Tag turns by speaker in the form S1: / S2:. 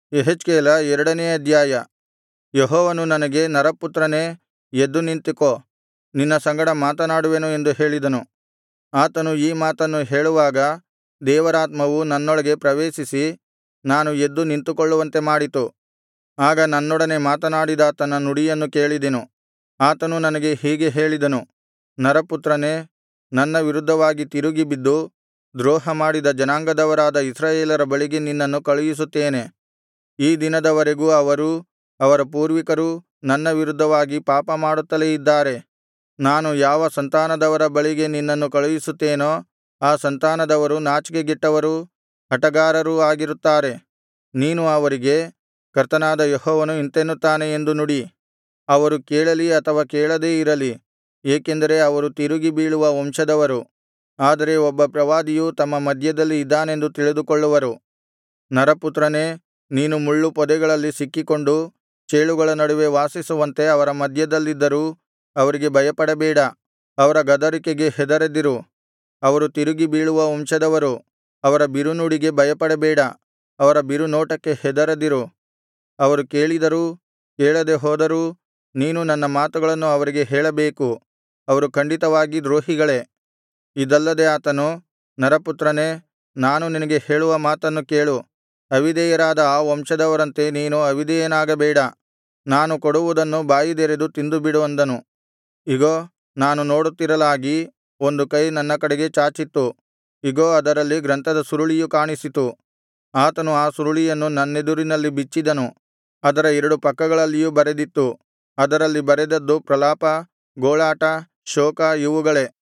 S1: ಯೆಹೆಜ್ಕೇಲ ಎರಡನೇ ಅಧ್ಯಾಯ ಯೆಹೋವನು ನನಗೆ ನರಪುತ್ರನೇ ಎದ್ದು ನಿಂತುಕೋ ನಿನ್ನ ಸಂಗಡ ಮಾತನಾಡುವೆನು ಎಂದು ಹೇಳಿದನು ಆತನು ಈ ಮಾತನ್ನು ಹೇಳುವಾಗ ದೇವರಾತ್ಮವು ನನ್ನೊಳಗೆ ಪ್ರವೇಶಿಸಿ ನಾನು ಎದ್ದು ನಿಂತುಕೊಳ್ಳುವಂತೆ ಮಾಡಿತು ಆಗ ನನ್ನೊಡನೆ ಮಾತನಾಡಿದಾತನ ನುಡಿಯನ್ನು ಕೇಳಿದೆನು ಆತನು ನನಗೆ ಹೀಗೆ ಹೇಳಿದನು ನರಪುತ್ರನೇ ನನ್ನ ವಿರುದ್ಧವಾಗಿ ತಿರುಗಿ ಬಿದ್ದು ದ್ರೋಹಮಾಡಿದ ಜನಾಂಗದವರಾದ ಇಸ್ರಾಯೇಲರ ಬಳಿಗೆ ನಿನ್ನನ್ನು ಕಳುಹಿಸುತ್ತೇನೆ ಈ ದಿನದವರೆಗೂ ಅವರೂ ಅವರ ಪೂರ್ವಿಕರೂ ನನ್ನ ವಿರುದ್ಧವಾಗಿ ಪಾಪಮಾಡುತ್ತಲೇ ಇದ್ದಾರೆ ನಾನು ಯಾವ ಸಂತಾನದವರ ಬಳಿಗೆ ನಿನ್ನನ್ನು ಕಳುಹಿಸುತ್ತೇನೋ ಆ ಸಂತಾನದವರು ನಾಚಿಕೆಗೆಟ್ಟವರೂ ಹಠಗಾರರೂ ಆಗಿರುತ್ತಾರೆ ನೀನು ಅವರಿಗೆ ಕರ್ತನಾದ ಯೆಹೋವನು ಇಂತೆನ್ನುತ್ತಾನೆ ಎಂದು ನುಡಿ ಅವರು ಕೇಳಲಿ ಅಥವಾ ಕೇಳದೇ ಇರಲಿ ಏಕೆಂದರೆ ಅವರು ತಿರುಗಿ ಬೀಳುವ ವಂಶದವರು ಆದರೆ ಒಬ್ಬ ಪ್ರವಾದಿಯು ತಮ್ಮ ಮಧ್ಯದಲ್ಲಿ ಇದ್ದಾನೆಂದು ತಿಳಿದುಕೊಳ್ಳುವರು ನರಪುತ್ರನೇ ನೀನು ಮುಳ್ಳು ಪೊದೆಗಳಲ್ಲಿ ಸಿಕ್ಕಿಕೊಂಡು ಚೇಳುಗಳ ನಡುವೆ ವಾಸಿಸುವಂತೆ ಅವರ ಮಧ್ಯದಲ್ಲಿದ್ದರೂ ಅವರಿಗೆ ಭಯಪಡಬೇಡ ಅವರ ಗದರಿಕೆಗೆ ಹೆದರದಿರು ಅವರು ತಿರುಗಿ ಬೀಳುವ ವಂಶದವರು ಅವರ ಬಿರುನುಡಿಗೆ ಭಯಪಡಬೇಡ ಅವರ ಬಿರುನೋಟಕ್ಕೆ ಹೆದರದಿರು ಅವರು ಕೇಳಿದರೂ ಕೇಳದೆ ಹೋದರೂ ನೀನು ನನ್ನ ಮಾತುಗಳನ್ನು ಅವರಿಗೆ ಹೇಳಬೇಕು ಅವರು ಖಂಡಿತವಾಗಿ ದ್ರೋಹಿಗಳೇ ಇದಲ್ಲದೆ ಆತನು ನರಪುತ್ರನೇ ನಾನು ನಿನಗೆ ಹೇಳುವ ಮಾತನ್ನು ಕೇಳು ಅವಿಧೇಯರಾದ ಆ ವಂಶದವರಂತೆ ನೀನು ಅವಿಧೇಯನಾಗಬೇಡ ನಾನು ಕೊಡುವುದನ್ನು ಬಾಯಿದೆರೆದು ತಿಂದುಬಿಡು ಅಂದನು ಇಗೋ ನಾನು ನೋಡುತ್ತಿರಲಾಗಿ ಒಂದು ಕೈ ನನ್ನ ಕಡೆಗೆ ಚಾಚಿತ್ತು ಇಗೋ ಅದರಲ್ಲಿ ಗ್ರಂಥದ ಸುರುಳಿಯು ಕಾಣಿಸಿತು ಆತನು ಆ ಸುರುಳಿಯನ್ನು ನನ್ನೆದುರಿನಲ್ಲಿ ಬಿಚ್ಚಿದನು ಅದರ ಎರಡು ಪಕ್ಕಗಳಲ್ಲಿಯೂ ಬರೆದಿತ್ತು ಅದರಲ್ಲಿ ಬರೆದದ್ದು ಪ್ರಲಾಪ ಗೋಳಾಟ ಶೋಕ ಇವುಗಳೇ